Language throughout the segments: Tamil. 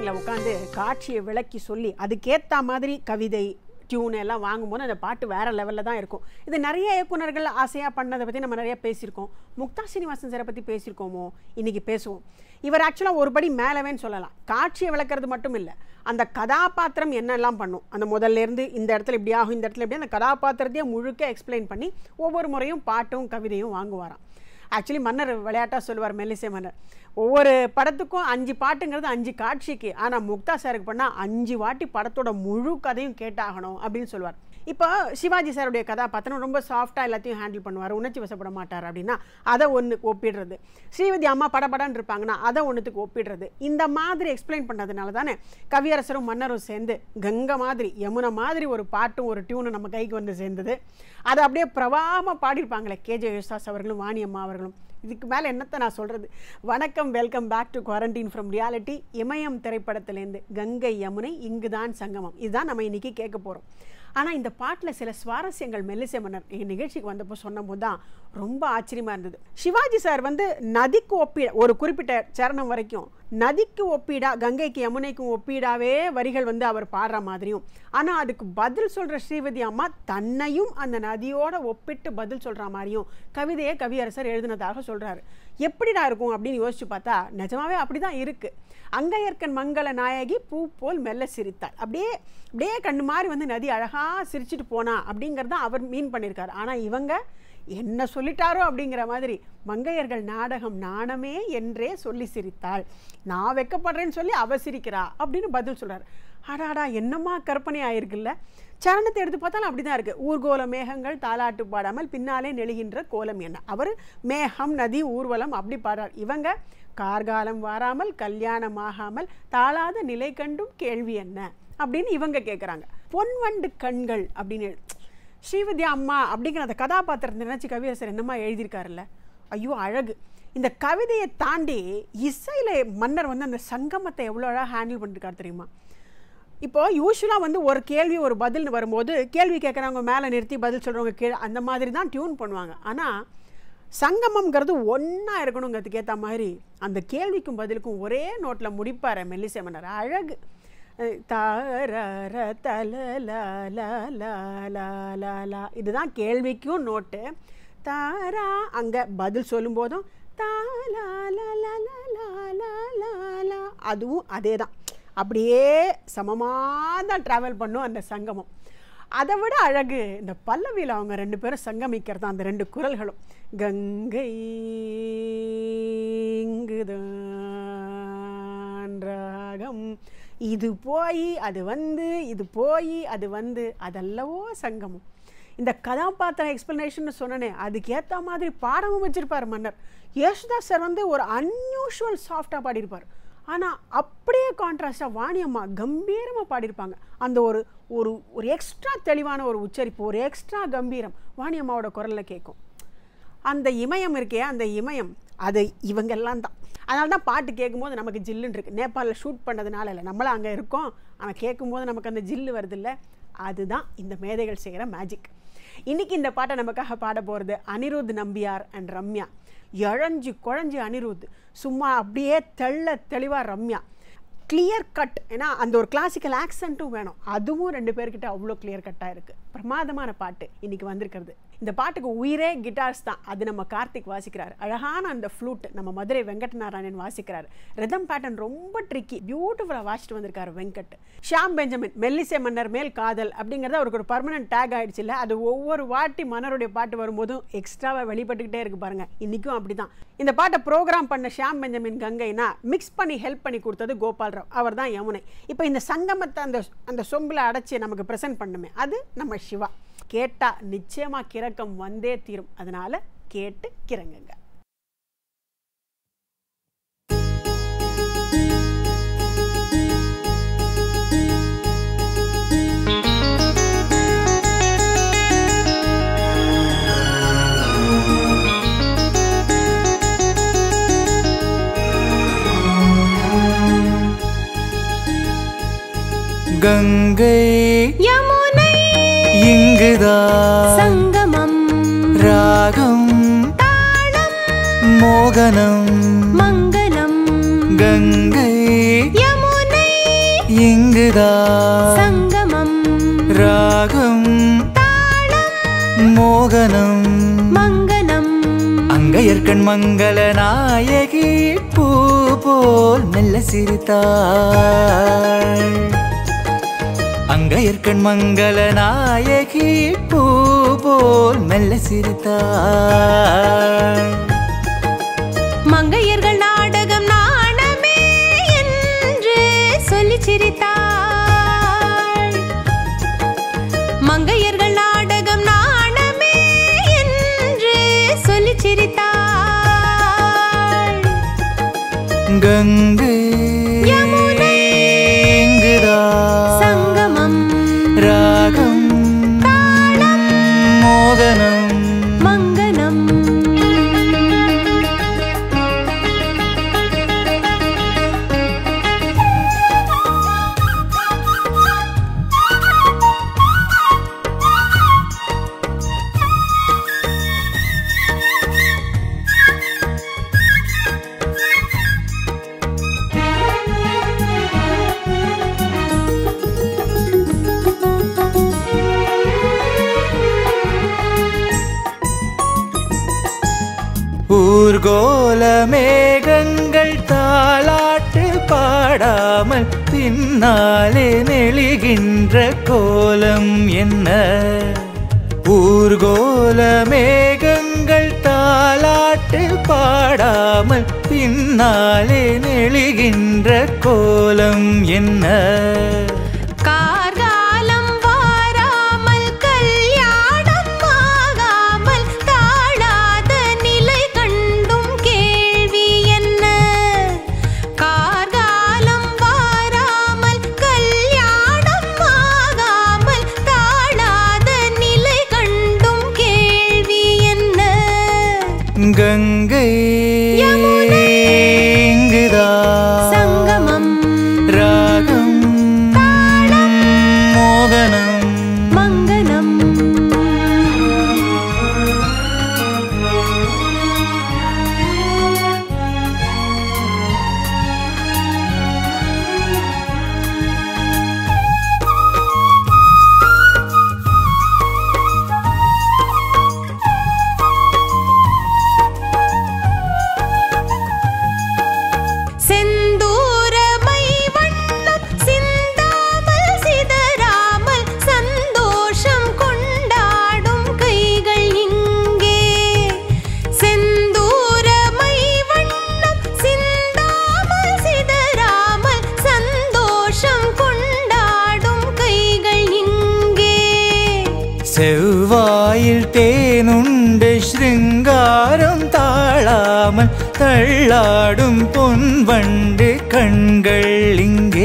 மீட்டிங்கில் உட்காந்து காட்சியை விளக்கி சொல்லி அதுக்கேற்ற மாதிரி கவிதை டியூன் எல்லாம் வாங்கும்போது அந்த பாட்டு வேற லெவலில் தான் இருக்கும் இது நிறைய இயக்குனர்கள் ஆசையாக பண்ணதை பற்றி நம்ம நிறைய பேசியிருக்கோம் முக்தா சீனிவாசன் சாரை பற்றி பேசியிருக்கோமோ இன்னைக்கு பேசுவோம் இவர் ஆக்சுவலாக ஒருபடி மேலவேன்னு சொல்லலாம் காட்சியை விளக்குறது மட்டும் இல்லை அந்த கதாபாத்திரம் என்னெல்லாம் பண்ணும் அந்த முதல்ல இருந்து இந்த இடத்துல இப்படி ஆகும் இந்த இடத்துல இப்படி அந்த கதாபாத்திரத்தையே முழுக்க எக்ஸ்பிளைன் பண்ணி ஒவ்வொரு முறையும் பாட்டும் கவிதையும் வாங்குவாராம் ஆக்சுவலி மன்னர் விளையாட்டாக சொல்லுவார் மெல்லிசை மன்னர் ஒவ்வொரு படத்துக்கும் அஞ்சு பாட்டுங்கிறது அஞ்சு காட்சிக்கு ஆனால் முக்தா சாருக்கு பண்ணால் அஞ்சு வாட்டி படத்தோட முழு கதையும் கேட்டாகணும் அப்படின்னு சொல்லுவார் இப்போ சிவாஜி சாருடைய கதாபாத்திரம் ரொம்ப சாஃப்டாக எல்லாத்தையும் ஹேண்டில் பண்ணுவார் உணர்ச்சி வசப்பட மாட்டார் அப்படின்னா அதை ஒன்று ஒப்பிடுறது ஸ்ரீவதி அம்மா படபடன்னு இருப்பாங்கன்னா அதை ஒன்றுத்துக்கு ஒப்பிடுறது இந்த மாதிரி எக்ஸ்பிளைன் பண்ணதுனால தானே கவியரசரும் மன்னரும் சேர்ந்து கங்கை மாதிரி யமுனை மாதிரி ஒரு பாட்டும் ஒரு டியூனும் நம்ம கைக்கு வந்து சேர்ந்தது அதை அப்படியே பிரவாம பாடியிருப்பாங்களே கேஜே யேசுதாஸ் அவர்களும் வாணி அம்மா அவர்களும் இதுக்கு மேலே என்னத்தை நான் சொல்கிறது வணக்கம் welcome back to quarantine from reality Imayam திரைப்படத்திலேருந்து கங்கை யமுனை இங்கு தான் சங்கமம் இதுதான் நம்ம இன்னைக்கு கேட்க போகிறோம் ஆனால் இந்த பாட்டில் சில சுவாரஸ்யங்கள் மெல்லிசை மன்னர் எங்கள் நிகழ்ச்சிக்கு வந்தப்போ சொன்னபோது தான் ரொம்ப ஆச்சரியமாக இருந்தது சிவாஜி சார் வந்து நதிக்கு ஒப்பீட ஒரு குறிப்பிட்ட சரணம் வரைக்கும் நதிக்கு ஒப்பீடா கங்கைக்கு யமுனைக்கும் ஒப்பீடாவே வரிகள் வந்து அவர் பாடுற மாதிரியும் ஆனால் அதுக்கு பதில் சொல்கிற ஸ்ரீவதி அம்மா தன்னையும் அந்த நதியோட ஒப்பிட்டு பதில் சொல்கிற மாதிரியும் கவிதையை கவியரசர் எழுதினதாக சொல்கிறாரு எப்படிடா இருக்கும் அப்படின்னு யோசிச்சு பார்த்தா நிஜமாவே அப்படி தான் இருக்குது அங்கையர்க்கன் மங்கள நாயகி பூ போல் மெல்ல சிரித்தாள் அப்படியே அப்படியே கண்ணு மாதிரி வந்து நதி அழகாக சிரிச்சிட்டு போனா அப்படிங்கிறத அவர் மீன் பண்ணியிருக்காரு ஆனால் இவங்க என்ன சொல்லிட்டாரோ அப்படிங்கிற மாதிரி மங்கையர்கள் நாடகம் நாணமே என்றே சொல்லி சிரித்தாள் நான் வெக்கப்படுறேன்னு சொல்லி அவ சிரிக்கிறா அப்படின்னு பதில் சொல்றாரு அடாடா என்னம்மா கற்பனை ஆயிருக்குல்ல சரணத்தை எடுத்து பார்த்தாலும் அப்படிதான் இருக்கு ஊர்கோல மேகங்கள் தாலாட்டு பாடாமல் பின்னாலே நெழுகின்ற கோலம் என்ன அவர் மேகம் நதி ஊர்வலம் அப்படி பாடுறார் இவங்க கார்காலம் வாராமல் கல்யாணம் ஆகாமல் தாளாத நிலை கண்டும் கேள்வி என்ன அப்படின்னு இவங்க கேட்குறாங்க பொன்வண்டு கண்கள் அப்படின்னு ஸ்ரீவதி அம்மா அப்படிங்கிற அந்த கதாபாத்திரத்தை நினச்சி கவியரசர் என்னம்மா எழுதியிருக்காருல்ல ஐயோ அழகு இந்த கவிதையை தாண்டி இசையில் மன்னர் வந்து அந்த சங்கமத்தை எவ்வளோ அழகாக ஹேண்டில் பண்ணிருக்காரு தெரியுமா இப்போ யூஸ்வலாக வந்து ஒரு கேள்வி ஒரு பதில்னு வரும்போது கேள்வி கேட்குறவங்க மேலே நிறுத்தி பதில் சொல்கிறவங்க கீழே அந்த மாதிரி தான் டியூன் பண்ணுவாங்க ஆனால் சங்கமம்ங்கிறது ஒன்றா இருக்கணுங்கிறதுக்கு ஏற்ற மாதிரி அந்த கேள்விக்கும் பதிலுக்கும் ஒரே நோட்டில் முடிப்பார் மெல்லிசை மன்னர் அழகு தாரர தலலா இதுதான் கேள்விக்கும் நோட்டு தாரா அங்கே பதில் சொல்லும்போதும் தாலா அதுவும் அதே தான் அப்படியே சமமாக தான் ட்ராவல் பண்ணும் அந்த சங்கமம் அதை விட அழகு இந்த பல்லவியில் அவங்க ரெண்டு பேரும் சங்கமிக்கிறது அந்த ரெண்டு குரல்களும் கங்கை இங்குதான் ராகம் இது போய் அது வந்து இது போய் அது வந்து அதல்லவோ சங்கமம் இந்த கதாபாத்திர எக்ஸ்பிளனேஷன் சொன்னனே அதுக்கு ஏற்ற மாதிரி பாடமும் வச்சிருப்பார் மன்னர் யேசுதாஸ் சார் வந்து ஒரு அன்யூஷுவல் சாஃப்டாக பாடியிருப்பார் ஆனால் அப்படியே கான்ட்ராஸ்டாக வாணியம்மா கம்பீரமாக பாடியிருப்பாங்க அந்த ஒரு ஒரு ஒரு எக்ஸ்ட்ரா தெளிவான ஒரு உச்சரிப்பு ஒரு எக்ஸ்ட்ரா கம்பீரம் வாணியம்மாவோட குரலில் கேட்கும் அந்த இமயம் இருக்கே அந்த இமயம் அது இவங்கெல்லாம் தான் அதனால தான் பாட்டு கேட்கும்போது நமக்கு ஜில்லுன்னு இருக்குது நேபாளில் ஷூட் பண்ணதுனால இல்லை நம்மளும் அங்கே இருக்கோம் ஆனால் கேட்கும்போது நமக்கு அந்த ஜில்லு வருது இல்லை அதுதான் இந்த மேதைகள் செய்கிற மேஜிக் இன்றைக்கி இந்த பாட்டை நமக்காக பாட போகிறது அனிருத் நம்பியார் அண்ட் ரம்யா இழஞ்சு குழஞ்சு அனிருத் சும்மா அப்படியே தெள்ள தெளிவாக ரம்யா கிளியர் கட் ஏன்னா அந்த ஒரு கிளாசிக்கல் ஆக்சண்ட்டும் வேணும் அதுவும் ரெண்டு பேர்கிட்ட அவ்வளோ கிளியர் கட்டாக இருக்குது பிரமாதமான பாட்டு இன்றைக்கி வந்திருக்கிறது இந்த பாட்டுக்கு உயிரே கிட்டார்ஸ் தான் அது நம்ம கார்த்திக் வாசிக்கிறார் அழகான அந்த ஃப்ளூட் நம்ம மதுரை வெங்கட் நாராயணன் வாசிக்கிறார் ரிதம் பேட்டர்ன் ரொம்ப ட்ரிக்கி பியூட்டிஃபுல்லாக வாசிட்டு வந்திருக்காரு வெங்கட் ஷாம் பெஞ்சமின் மெல்லிசை மன்னர் மேல் காதல் அப்படிங்கிறது அவருக்கு ஒரு பர்மனன்ட் டேக் ஆயிடுச்சு இல்லை அது ஒவ்வொரு வாட்டி மன்னருடைய பாட்டு வரும்போதும் எக்ஸ்ட்ராவாக வெளிப்பட்டுக்கிட்டே இருக்கு பாருங்க இன்றைக்கும் அப்படி தான் இந்த பாட்டை ப்ரோக்ராம் பண்ண ஷாம் பெஞ்சமின் கங்கைனா மிக்ஸ் பண்ணி ஹெல்ப் பண்ணி கொடுத்தது கோபால் ராவ் அவர் தான் யமுனை இப்போ இந்த சங்கமத்தை அந்த அந்த சொம்பில் அடைச்சி நமக்கு ப்ரெசென்ட் பண்ணுமே அது நம்ம சிவா கேட்டா நிச்சயமா கிறக்கம் வந்தே தீரும் அதனால கேட்டு கிறங்குங்க கங்கை யமுனை இங்குதான் சங்கமம் ராகம் தாளம் மோகனம் மங்களம் கங்கை யமுனை இங்குதான் சங்கமம் ராகம் மோகனம் மங்கனம் அங்கையர்கண் மங்கள நாயகி பூ போல் மெல்ல சிரித்தாள் அங்கையர்கண் மங்கள நாயகி பூ போல் மெல்ல சிரித்தாள் மங்கையர்கள் நாடகம் நாணமே என்று சொல்லி சிரித்தாள் மங்கையர்கள் நாடகம் நாணமே என்று சொல்லி சிரித்தாள் கங்கை யமுனை இங்குதான் சங்கமம் ராகம் மோகனம் மங்கனம் ஊர்கோல மேகங்கள் தாளாட்டு பாடாமல் பின்னாலே நெளிகின்ற கோலம் என்ன ஊர்கோல மேகங்கள் தாளாட்டு பாடாமல் பின்னாலே நெளிகின்ற கோலம் என்ன கார்காலம் வாராமல் கல்யாணம் ஆகாமல் தாழாத நிலை கண்டும் கேள்வி என்ன கார்காலம் வாராமல் கல்யாணம் ஆகாமல் தாழாத நிலை கண்டும் கேள்வி என்ன கங்கை யமுனை இங்குதான் சங்கமம் ராகம் மோகனம் மங்கனம் செந்தூரமை வண்ணம் சிந்தாமல் சிதறாமல் சந்தோஷம் கொண்டாடும் கைகள் இங்கே செந்தூரமை வண்ணம் சிந்தாமல் சிதறாமல் சந்தோஷம் கொண்டாடும் கைகள் இங்கே செவ்வாயில் தேனுண்டு ஸ்ருங்காரம் தாழாமல் தள்ளாடும் பொன்வண்டு கண்கள் இங்கே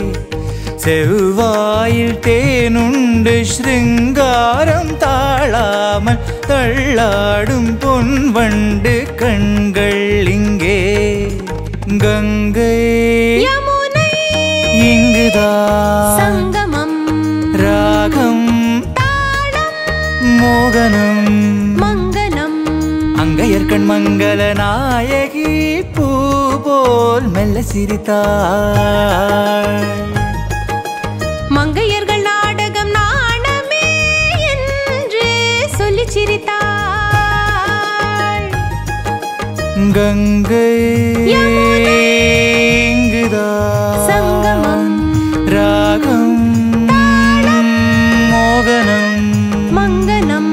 செவ்வாயில் தேனுண்டு ஸ்ருங்காரம் தாழாமல் தள்ளாடும் பொன்வண்டு கண்கள் இங்கே கங்கை யமுனை இங்குதான் சங்கமம் ராகம் மோகனம் மங்கனம் அங்கையர்கண் மங்கள நாயகி பூ போல் மெல்ல சிரித்தாள் மங்கையர்கள் நாடகம் நாணமே என்று சொல்லி சிரித்தாள் கங்கை யமுனை இங்குதான் சங்கமம் ராகம் மோகனம் மங்கனம்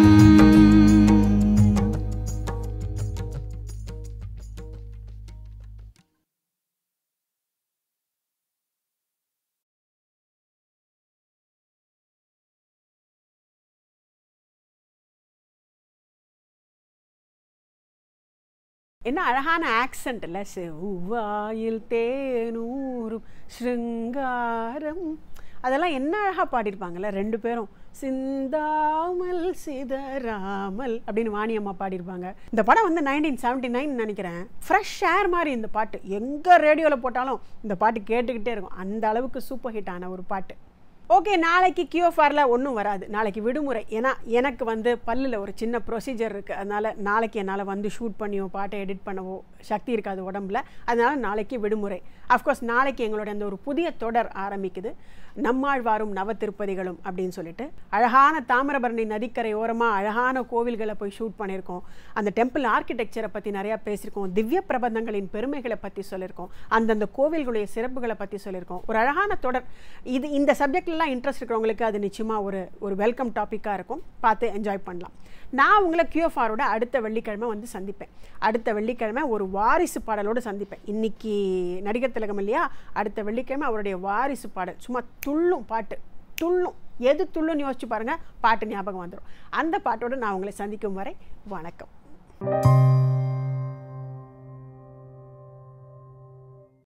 என்ன அழகான ஆக்சண்ட் இல்லை செவ்வாயில் தேனூரும் ஸ்ருங்காரம் அதெல்லாம் என்ன அழகாக பாடியிருப்பாங்கல்ல ரெண்டு பேரும் சிந்தாமல் சிதறாமல் அப்படின்னு வாணியம்மா பாடியிருப்பாங்க இந்த படம் வந்து நைன்டீன் செவன்ட்டி நைன் நினைக்கிறேன் ஃப்ரெஷ் ஏர் மாதிரி இந்த பாட்டு எங்கே ரேடியோவில் போட்டாலும் இந்த பாட்டு கேட்டுக்கிட்டே இருக்கும் அந்த அளவுக்கு சூப்பர் ஹிட் ஆன ஒரு பாட்டு ஓகே நாளைக்கு கியூஎஃப்ஆரில் ஒன்றும் வராது நாளைக்கு விடுமுறை ஏன்னா எனக்கு வந்து பல்லில் ஒரு சின்ன ப்ரொசீஜர் இருக்குது அதனால் நாளைக்கு என்னால் வந்து ஷூட் பண்ணியோ பாட்டை எடிட் பண்ணவோ சக்தி இருக்காது உடம்புல அதனால நாளைக்கு விடுமுறை அஃப்கோர்ஸ் நாளைக்கு எங்களோட அந்த ஒரு புதிய தொடர் ஆரம்பிக்குது நம்மாழ்வாரும் நவ திருப்பதிகளும் அப்படின்னு சொல்லிட்டு அழகான தாமிரபரணி நதிக்கரை ஓரமாக அழகான கோவில்களை போய் ஷூட் பண்ணியிருக்கோம் அந்த டெம்பிள் ஆர்கிடெக்சரை பற்றி நிறையா பேசியிருக்கோம் திவ்ய பிரபந்தங்களின் பெருமைகளை பற்றி சொல்லியிருக்கோம் அந்தந்த கோவில்களுடைய சிறப்புகளை பற்றி சொல்லியிருக்கோம் ஒரு அழகான தொடர் இது இந்த சப்ஜெக்ட்லாம் இன்ட்ரெஸ்ட் இருக்கிறவங்களுக்கு அது நிச்சயமாக ஒரு ஒரு வெல்கம் டாப்பிக்காக இருக்கும் பார்த்து என்ஜாய் பண்ணலாம் நான் உங்களை கியூஎஃப்ஆரோட அடுத்த வெள்ளிக்கிழமை வந்து சந்திப்பேன் அடுத்த வெள்ளிக்கிழமை ஒரு வாரிசு பாடலோடு சந்திப்பேன் இன்னைக்கு நடிகர் திலகம் இல்லையா அடுத்த வெள்ளிக்கிழமை அவருடைய வாரிசு பாடல் சும்மா துள்ளும் பாட்டு துள்ளும் எது துள்ளுன்னு யோசிச்சு பாருங்க பாட்டு ஞாபகம் வந்துடும் அந்த பாட்டோட நான் உங்களை சந்திக்கும் வரை வணக்கம்